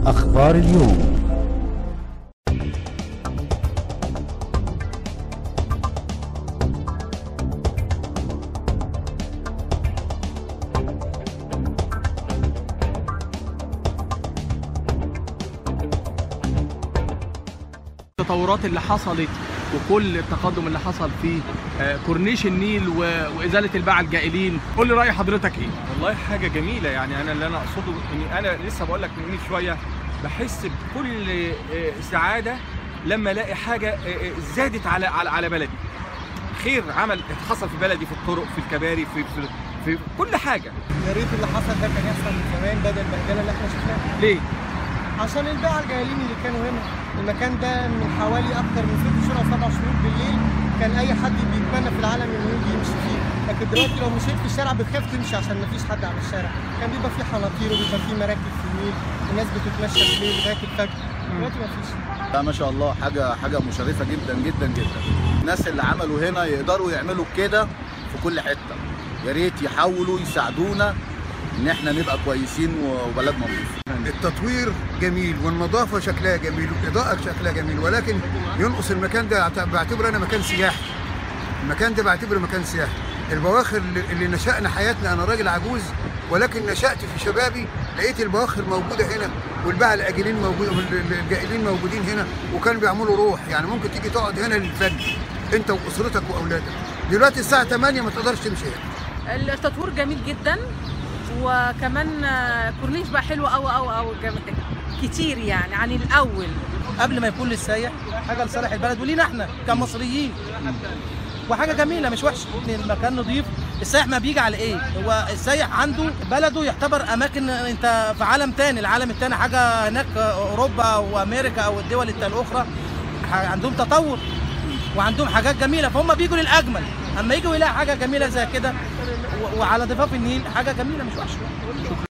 أخبار اليوم التطورات اللي حصلت وكل التقدم اللي حصل في آه، كورنيش النيل و- وازاله الباعة الجائلين قول لي راي حضرتك ايه والله حاجة جميلة يعني أنا اللي أنا أقصده إني أنا لسه بقول لك من شوية بحس بكل آه، سعادة لما ألاقي حاجة آه، آه، زادت على على على بلدي خير عمل حصل في بلدي في الطرق في الكباري في في, في كل حاجة يا ريت اللي حصل ده كان يحصل من زمان بدل البهدله اللي احنا شفناها ليه عشان الباعة الجاهلين اللي كانوا هنا المكان ده من حوالي اكتر من ست شهور او سبع شهور بالليل كان اي حد بيتمنى في العالم انه يجي يمشي فيه لكن دلوقتي لو مشيت في الشارع بتخاف تمشي عشان مفيش حد على الشارع كان بيبقى فيه حناطير وبيبقى فيه مراكب في النيل الناس بتتمشى بالليل لغايه الفجر دلوقتي مفيش لا ما شاء الله حاجه حاجه مشرفه جدا جدا جدا الناس اللي عملوا هنا يقدروا يعملوا كده في كل حته يا ريت يحاولوا يساعدونا ان احنا نبقى كويسين وبلدنا نظيفه التطوير جميل والنظافه شكلها جميل والاضاءه شكلها جميل ولكن ينقص المكان ده أعت- بعتبره انا مكان سياحي المكان ده بعتبره مكان سياحي البواخر اللي اللي نشأنا حياتنا انا راجل عجوز ولكن نشأت في شبابي لقيت البواخر موجوده هنا والباعة الآجلين موجود الجائلين موجودين هنا وكانوا بيعملوا روح يعني ممكن تيجي تقعد هنا للفجر انت واسرتك واولادك دلوقتي الساعه 8 ما تقدرش تمشي هنا التطوير جميل جدا وكمان آه، كورنيش بقى حلو قوي قوي قوي كتير يعني عن الاول قبل ما يكون للسايح حاجه لصالح البلد ولينا احنا كمصريين وحاجه جميله مش وحشه المكان نظيف السايح ما بيجي على ايه هو السايح عنده بلده يعتبر اماكن انت في عالم تاني العالم التاني حاجه هناك اوروبا وامريكا او الدول الت- الاخرى ح- عندهم تطور وعندهم حاجات جميله فهم بيجوا للاجمل اما يجوا يلاقي حاجه جميله زي كده و- وعلى ضفاف النيل حاجه جميله مش وحشه